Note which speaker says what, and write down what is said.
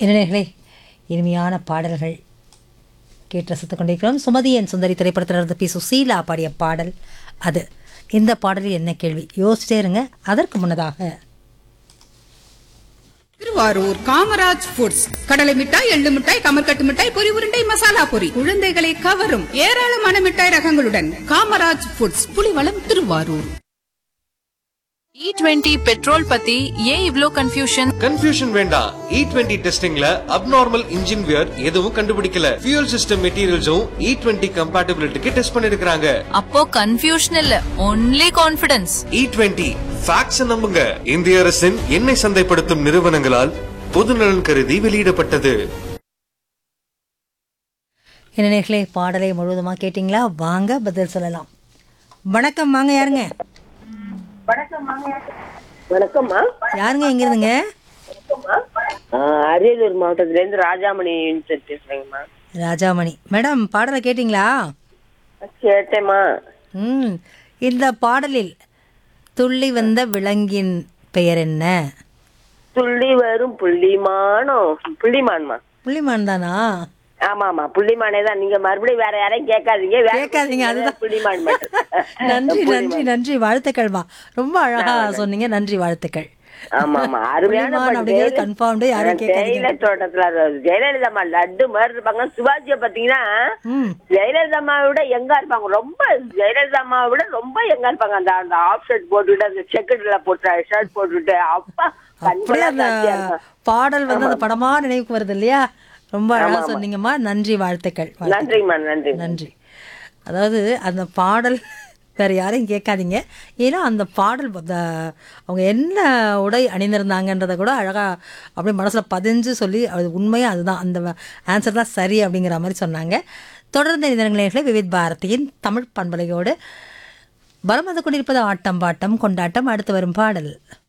Speaker 1: இளைஞர்களே இனிமையான பாடல்கள் கேட்டு ரசித்துக் கொண்டிருக்கிறோம் சுமதி என் சுந்தரி திரைப்படத்திலிருந்து பி சுசீலா பாடிய பாடல் அது இந்த பாடலில் என்ன கேள்வி யோசிச்சிட்டே இருங்க அதற்கு முன்னதாக
Speaker 2: திருவாரூர் காமராஜ் ஃபுட்ஸ் கடலை மிட்டாய் எள்ளு மிட்டாய் கமர்கட்டு மிட்டாய் பொரி உருண்டை மசாலா பொரி குழந்தைகளை கவரும் ஏராளமான மிட்டாய் ரகங்களுடன் Kamaraj foods Pulivalam Thiruvarur
Speaker 3: E twenty petrol பத்தி ஏன் இவ்ளோ கன்ஃபியூஷன்
Speaker 4: கன்ஃபியூஷன் வேண்டாம் இ டுவெண்ட்டி டெஸ்டிங்ல அப்நார்மல் இன்ஜின் வியர் எதுவும் கண்டுபிடிக்கல ஃபியூல் சிஸ்டம் மெட்டீரியல்ஸும் இ டுவெண்ட்டி கம்பேட்டபிலிட்டிக்கு டெஸ்ட் பண்ணிருக்காங்க
Speaker 3: அப்போ கன்ஃபியூஷன் இல்ல only confidence
Speaker 4: E twenty facts நம்புங்க இந்திய அரசின் எண்ணெய் சந்தைப்படுத்தும் நிறுவனங்களால் பொதுநலன் கருதி வெளியிடப்பட்டது
Speaker 1: இளைஞர்களே பாடலை முழுவதுமாக கேட்டிங்களா வாங்க பதில் சொல்லலாம் வணக்கம் வாங்க யாருங்க
Speaker 5: வணக்கம்மா
Speaker 1: யாருங்க எங்க இருந்துங்க
Speaker 5: ஆ, அரியலூர் மாவட்டத்துல இருந்து ராஜாமணி யூனிவர்சிட்டி பேசுறேங்கம்மா
Speaker 1: ராஜாமணி மேடம் பாடலை கேட்டிங்களா
Speaker 5: கேட்டேம்மா
Speaker 1: ம் இந்த பாடலில் துள்ளி வந்த விலங்கின் பெயர் என்ன
Speaker 5: துள்ளி வரும் புள்ளிமானம் புள்ளிமான்மா
Speaker 1: புள்ளிமான் தானா
Speaker 5: ஆமா ஆமா புள்ளிமானே தான் நீங்க மறுபடியும் வேற யாரையும் கேட்காதீங்க வேற
Speaker 1: கேட்காதீங்க அதுதான்
Speaker 5: புள்ளிமான் மட்டும்
Speaker 1: நன்றி நன்றி நன்றி வாழ்த்துக்கள்மா ரொம்ப அழகா சொன்னீங்க நன்றி வாழ்த்துக்கள்
Speaker 5: ஆமா ஆமா அருமையான
Speaker 1: புள்ளிமான்
Speaker 5: பாட்டு.
Speaker 1: அப்படிங்கிறது
Speaker 5: ஜெயல-
Speaker 1: confirmed, யாரும்
Speaker 5: ஆ,
Speaker 1: கேட்காதீங்க.
Speaker 5: ஜெயலலிதா தோட்டத்துல அது ஜெயலலிதா அம்மா லட்டு மாதிரி இருப்பாங்க சிவாஜிய பாத்தீங்கன்னா
Speaker 1: ம்
Speaker 5: ஜெயலலிதா அம்மாவை விட எங்கா இருப்பாங்க ரொம்ப ஜெயலலிதா அம்மாவை விட ரொம்ப எங்கா இருப்பாங்க அந்த அந்த ஆஃப் ஷர்ட் போட்டுட்டு அந்த செக்கெட்ல போட்டு ஷர்ட் போட்டுட்டு அப்பா
Speaker 1: அப்படியே அந்த
Speaker 5: கண்கொள்ளா காட்சியா இருக்கும்.
Speaker 1: பாடல் வந்து அந்த படமா நினைவுக்கு வருது இல்லையா ரொம்ப அழகா சொன்னீங்கம்மா நன்றி வாழ்த்துக்கள் வாழ்த்துக்கள்.
Speaker 5: நன்றிம்மா நன்றி
Speaker 1: நன்றி அதாவது அந்த பாடல் வேற யாரையும் கேட்காதீங்க ஏன்னா அந்த பாடல் அந்த அவங்க என்ன உடை அணிந்திருந்தாங்கன்றதை கூட அழகா அப்படியே மனசுல பதிஞ்சு சொல்லி அது உண்மையா அதுதான் அந்த ஆன்சர் தான் சரி அப்படிங்கிற மாதிரி சொன்னாங்க தொடர்ந்து இதனங்களே விவித் பாரதியின் தமிழ் பண்பலையோடு பலம் வந்து கொண்டிருப்பது ஆட்டம் பாட்டம் கொண்டாட்டம் அடுத்து வரும் பாடல்